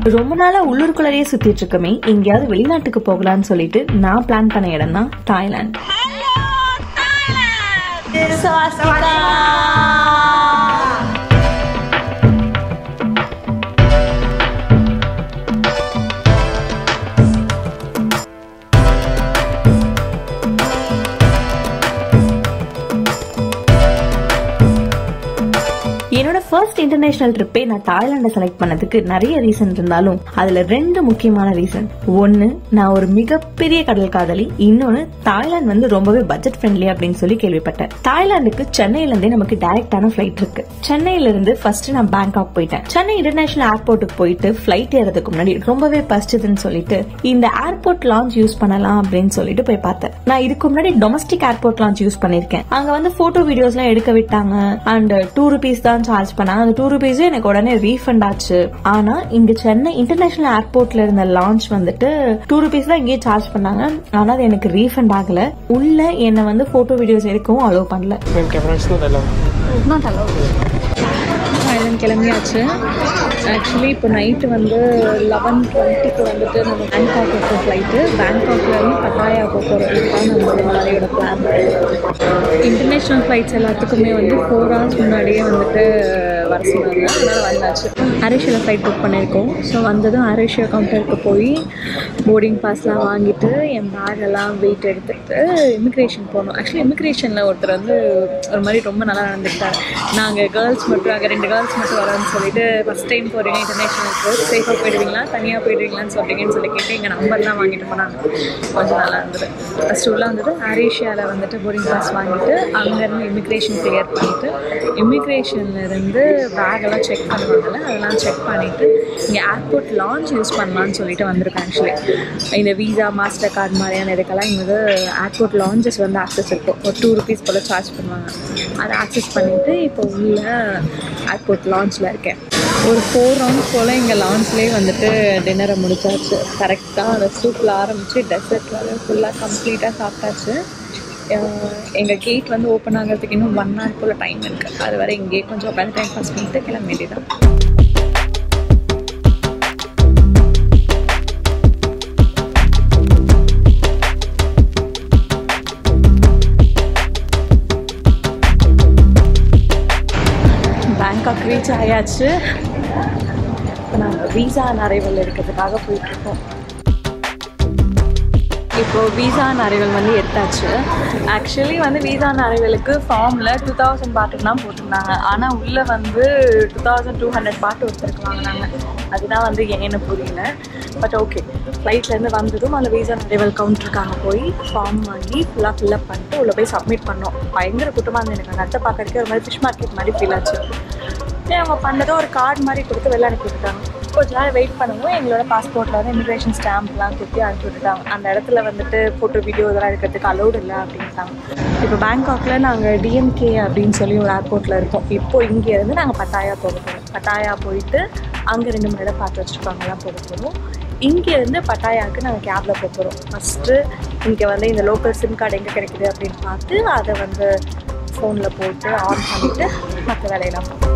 ரொம்ப நாளா உள்ளூருக்குள்ளேயே சுத்திட்டு இருக்கமே எங்கேயாவது வெளிநாட்டுக்கு போகலான்னு சொல்லிட்டு நான் பிளான் பண்ண இடம் தான் தாய்லாந்து என்னோட ஃபர்ஸ்ட் இன்டர்நேஷனல் ட்ரிப்பே நான் தாய்லாண்டை செலக்ட் பண்ணதுக்கு நிறைய ரீசன் இருந்தாலும் அதுல ரெண்டு முக்கியமான ரீசன் ஒன்னு நான் ஒரு மிகப்பெரிய கடல் காதலி இன்னொன்னு தாய்லாந்து வந்து ரொம்பவே பட்ஜெட் ஃப்ரெண்ட்லி அப்படின்னு சொல்லி கேள்விப்பட்டேன் தாய்லாந்துக்கு சென்னையில இருந்தே நமக்கு டைரக்டான ஃபிளைட் இருக்கு சென்னையில இருந்து ஃபர்ஸ்ட் நான் பேங்காக் போயிட்டேன் சென்னை இன்டர்நேஷனல் ஏர்போர்ட்டுக்கு போயிட்டு ஃபிளைட் ஏறதுக்கு முன்னாடி ரொம்பவே பஸ்டுதுன்னு சொல்லிட்டு இந்த ஏர்போர்ட் லான்ச் யூஸ் பண்ணலாம் அப்படின்னு சொல்லிட்டு போய் பார்த்தேன் நான் இதுக்கு முன்னாடி டொமஸ்டிக் ஏர்போர்ட் லான்ச் யூஸ் பண்ணிருக்கேன் அங்க வந்து போட்டோ வீடியோஸ் எல்லாம் எடுக்க விட்டாங்க அண்ட் டூ ருபீஸ் தான் சார்ஜ் பண்ணாங்க அந்த டூ ருபீஸும் எனக்கு உடனே ரீஃபண்ட் ஆச்சு ஆனா இங்க சென்னை இன்டர்நேஷனல் ஏர்போர்ட்ல இருந்த லான்ச் வந்துட்டு டூ ருபீஸ் தான் இங்கேயே சார்ஜ் பண்ணாங்க ஆனா அது எனக்கு ரீஃபண்ட் ஆகல உள்ள என்ன வந்து போட்டோ வீடியோஸ் எடுக்கவும் அலோவ் பண்ணல தாய்லாந்து கிளம்பியாச்சு ஆக்சுவலி இப்போ நைட்டு வந்து லெவன் டுவெண்ட்டிக்கு வந்துட்டு நம்ம பேங்காக் இருக்க ஃப்ளைட்டு பேங்காக்லேருந்து பட்டாயா போகிறது தான் நம்மளோட நாளையோட பிளான் இன்டர்நேஷ்னல் ஃப்ளைட்ஸ் எல்லாத்துக்குமே வந்து ஃபோர் ஹவர்ஸ் முன்னாடியே வந்துட்டு வர சொன்னாங்க அதனால் வந்தாச்சு அரேஷியாவில் ஃப்ளைட் புக் பண்ணியிருக்கோம் ஸோ வந்ததும் அரேஷியா கவுண்டருக்கு போய் போர்டிங் பாஸ்லாம் வாங்கிட்டு என் பேக் எல்லாம் வெயிட் எடுத்துட்டு இமிக்ரேஷன் போனோம் ஆக்சுவலி இமிக்ரேஷனில் ஒருத்தர் வந்து ஒரு மாதிரி ரொம்ப நல்லா நடந்துக்கிட்டார் நாங்கள் கேர்ள்ஸ் மட்டும் அங்கே ரெண்டு கேர்ள்ஸ் மட்டும் வரோம்னு சொல்லிட்டு ஃபஸ்ட் டைம் போகிறீங்க இன்டர்நேஷனலுக்கு சேஃபாக போயிடுவீங்களா தனியாக போயிடுவீங்களான்னு சொல்கிறீங்கன்னு சொல்லி கேட்டு எங்கள் நம்பர்லாம் வாங்கிட்டு போனாங்க கொஞ்சம் நல்லா இருந்தது ஃபஸ்ட்டு உள்ளே வந்துட்டு அரேஷியாவில் வந்துட்டு போர்டிங் பாஸ் வாங்கிட்டு அங்கேருந்து இமிக்ரேஷன் கிளியர் பண்ணிவிட்டு இமிக்ரேஷன்லேருந்து பேக்கெல்லாம் செக் பண்ணுவாங்கல்ல அதெல்லாம் செக் பண்ணிவிட்டு இங்கே ஏர்போர்ட் லான்ச் யூஸ் பண்ணலான்னு சொல்லிட்டு வந்திருக்கேன் ஆக்சுவலி இந்த வீசா மாஸ்டர் கார்டு மாதிரியான இதுக்கெல்லாம் இங்கே வந்து ஏர்போர்ட் லான்ச்சஸ் வந்து ஆக்சஸ் இருக்கும் ஒரு டூ ருபீஸ் போல் சார்ஜ் பண்ணுவாங்க அதை ஆக்சஸ் பண்ணிவிட்டு இப்போ உள்ள ஏர்போர்ட் லான்ச்சில் இருக்கேன் ஒரு ஃபோர் ரவுண்ட்ஸ் போல் இங்கே லான்ச்லேயே வந்துட்டு டின்னரை முடிச்சாச்சு கரெக்டாக அந்த சூப்பில் ஆரம்பித்து டெசர்ட் வரை ஃபுல்லாக கம்ப்ளீட்டாக சாப்பிட்டாச்சு எங்கள் கேட் வந்து ஓப்பன் ஆகிறதுக்கு இன்னும் ஒன் ஹவர் போல் டைம் இருக்குது அது வரை இங்கேயே கொஞ்சம் உட்காந்து டைம் பாஸ் பண்ணிட்டு கிளம்ப வேண்டியதான் பேங்காக் ரீச் ஆயாச்சு இப்போ நாங்கள் வீசா அரைவல் எடுக்கிறதுக்காக போயிட்டுருக்கோம் இப்போ வீசா அரைவல் வந்து எடுத்தாச்சு ஆக்சுவலி வந்து வீசா அரைவலுக்கு ஃபார்மில் டூ தௌசண்ட் பாட்டு தான் போட்டிருந்தாங்க ஆனால் உள்ளே வந்து டூ தௌசண்ட் டூ ஹண்ட்ரட் பாட்டு ஒருத்தருக்கு வாங்கினாங்க அதுதான் வந்து ஏன்னு புரியல பட் ஓகே ஃப்ளைட்லேருந்து வந்ததும் அந்த வீசா அரைவல் கவுண்டருக்காக போய் ஃபார்ம் வாங்கி ஃபுல்லாக ஃபில்அப் பண்ணிட்டு உள்ளே போய் சப்மிட் பண்ணோம் பயங்கர கூட்டமாக இருந்தது எனக்கு அந்த இடத்த பார்க்கறதுக்கு ஒரு மாதிரி ஃபிஷ் மார்க்கெட் மாதிரி ஃபீல் ஆச்சு அவங்க பண்ணதும் ஒரு கார்டு மாதிரி கொடுத்து வெளில அனுப்பி விட்டுட்டாங்க கொஞ்ச நேரம் வெயிட் பண்ணுவோம் எங்களோட பாஸ்போர்ட்டில் வந்து இமிக்ரேஷன் ஸ்டாம்ப்லாம் குத்தி அனுப்பி விட்டுட்டாங்க அந்த இடத்துல வந்துட்டு ஃபோட்டோ வீடியோ இதெல்லாம் எடுக்கிறதுக்கு அலௌட் இல்லை அப்படின்ட்டாங்க இப்போ பேங்காக்கில் நாங்கள் டிஎம்கே அப்படின்னு சொல்லி ஒரு ஏர்போர்ட்டில் இருக்கோம் இப்போ இங்கேருந்து நாங்கள் பட்டாயா போக போகிறோம் பட்டாயா போயிட்டு அங்கே ரெண்டு மணி நேரம் பார்த்து வச்சுருப்பாங்கலாம் போக போகிறோம் இங்கேருந்து பட்டாயாவுக்கு நாங்கள் கேபில் போக போகிறோம் ஃபஸ்ட்டு இங்கே வந்து இந்த லோக்கல் சிம் கார்டு எங்கே கிடைக்குது அப்படின்னு பார்த்து அதை வந்து ஃபோனில் போட்டு ஆன் பண்ணிவிட்டு மற்ற வேலையெல்லாம் பார்ப்போம்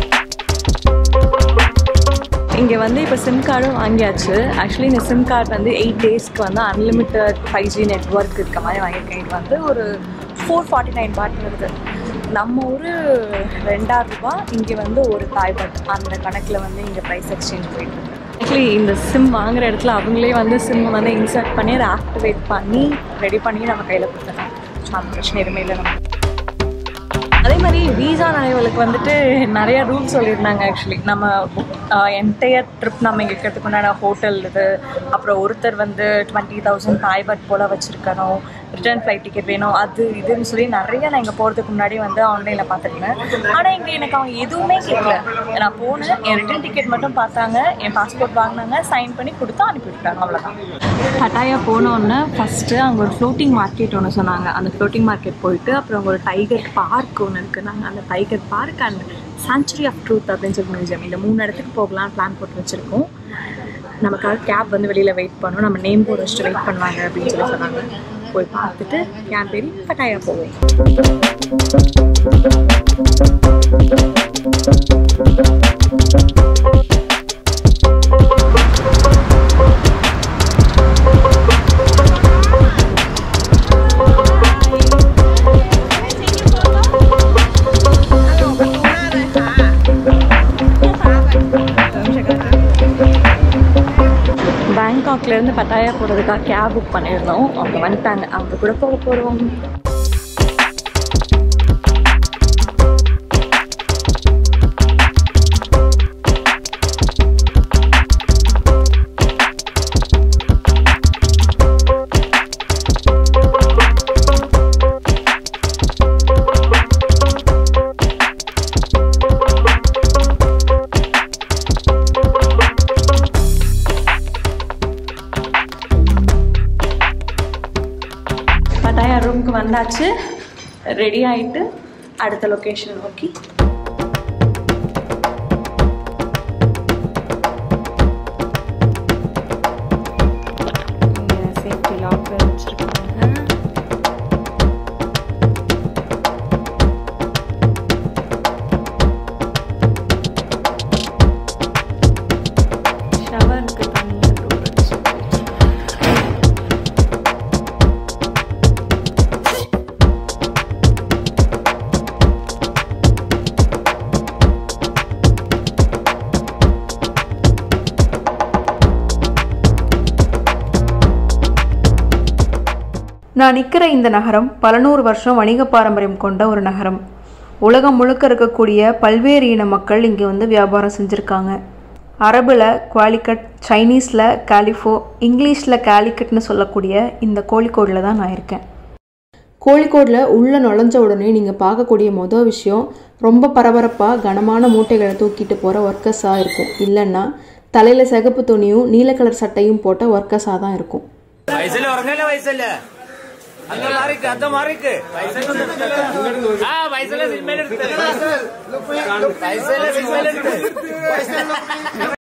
இங்கே வந்து இப்போ சிம் கார்டும் வாங்கியாச்சு ஆக்சுவலி இந்த சிம் கார்டு வந்து எயிட் டேஸ்க்கு வந்து அன்லிமிட்டட் ஃபைவ் ஜி நெட்ஒர்க் இருக்க மாதிரி வாங்கியிருக்கேன் இது வந்து ஒரு ஃபோர் ஃபார்ட்டி நைன் பாட் வருது நம்ம ஒரு ரெண்டாயிரம் ரூபாய் இங்கே வந்து ஒரு தாய் பாட் அந்த கணக்கில் வந்து இங்கே ப்ரைஸ் எக்ஸ்சேஞ்ச் போயிட்டுருக்கு ஆக்சுவலி இந்த சிம் வாங்குற இடத்துல அவங்களே வந்து சிம் வந்து இன்சர்ட் பண்ணி அதை ஆக்டிவேட் பண்ணி ரெடி பண்ணி நம்ம கையில் கொடுத்துருக்காங்க ஸோ அந்த பிரச்சனை எதுவுமே இல்லை நமக்கு அதே மாதிரி வீசா நடைகளுக்கு வந்துட்டு நிறைய ரூல்ஸ் சொல்லியிருந்தாங்க ஆக்சுவலி நம்ம என்டையர் ட்ரிப் நம்ம இங்கே இருக்கிறதுக்கு உண்டான ஹோட்டல் இது அப்புறம் ஒருத்தர் வந்து டுவெண்ட்டி தௌசண்ட் தாய்பட் போல் வச்சுருக்கணும் ரிட்டர்ன் ஃப்ளைட் டிக்கெட் வேணும் அது இதுன்னு சொல்லி நிறைய நான் இங்கே போகிறதுக்கு முன்னாடி வந்து ஆன்லைனில் பார்த்துருந்தேன் ஆனால் இங்கே எனக்கு அவங்க எதுவுமே கேட்கல நான் போனேன் என் ரிட்டர்ன் டிக்கெட் மட்டும் பார்த்தாங்க என் பாஸ்போர்ட் வாங்கினாங்க சைன் பண்ணி கொடுத்தா அனுப்பி விட்டாங்க அவ்வளோதான் பட்டாயா போனோடனே ஃபஸ்ட்டு அங்கே ஒரு ஃப்ளோட்டிங் மார்க்கெட் ஒன்று சொன்னாங்க அந்த ஃப்ளோட்டிங் மார்க்கெட் போயிட்டு அப்புறம் ஒரு டைகர் பார்க் ஒன்று இருக்குது நாங்கள் அந்த tiger park and sanctuary of truth அப்படின்னு சொல்லி மியூசியம் இந்த மூணு இடத்துக்கு போகலாம் பிளான் போட்டு வச்சுருக்கோம் நமக்காக கேப் வந்து வெளியில் வெயிட் பண்ணோம் நம்ம நேம் போர்டு வச்சுட்டு வெயிட் பண்ணுவாங்க அப்படின்னு சொல்லி சொன்னாங்க போய் பார்த்துட்டு கேப் ஏறி பட்டாயா போவோம் பேங்காக்லேருந்து பட்டாயா போகிறதுக்காக கேப் புக் பண்ணியிருந்தோம் அவங்க வந்துட்டாங்க அவங்க கூட போக போகிறோம் பட்டாயா ரூமுக்கு வந்தாச்சு ரெடி ஆயிட்டு அடுத்த லொக்கேஷன் நோக்கி சேஃப்டி லாக்கர் வச்சுருக்காங்க ஷவருக்கு தனியாக டோர் வச்சு நான் நிற்கிற இந்த நகரம் பல நூறு வருஷம் வணிக பாரம்பரியம் கொண்ட ஒரு நகரம் உலகம் முழுக்க இருக்கக்கூடிய பல்வேறு இன மக்கள் இங்கே வந்து வியாபாரம் செஞ்சுருக்காங்க அரபில் குவாலிக்கட் சைனீஸில் காலிஃபோ இங்கிலீஷில் காலிக்கட்னு சொல்லக்கூடிய இந்த கோழிக்கோடில் தான் நான் இருக்கேன் கோழிக்கோடில் உள்ளே நுழைஞ்ச உடனே நீங்கள் பார்க்கக்கூடிய மொதல் விஷயம் ரொம்ப பரபரப்பாக கனமான மூட்டைகளை தூக்கிட்டு போகிற ஒர்க்கர்ஸாக இருக்கும் இல்லைன்னா தலையில் சிகப்பு துணியும் நீல கலர் சட்டையும் போட்ட ஒர்க்கர்ஸாக தான் இருக்கும் വയസ്സല്ലേ ഉറങ്ങല്ലേ വയസ്സല്ലേ അങ്ങനെ മാറിക്ക് അത്ത മാറിക്ക് ആ വയസ്സല്ലേ സിനിമയിലെടുത്ത് വയസ്സല്ലേ സിനിമയിലെടുത്ത്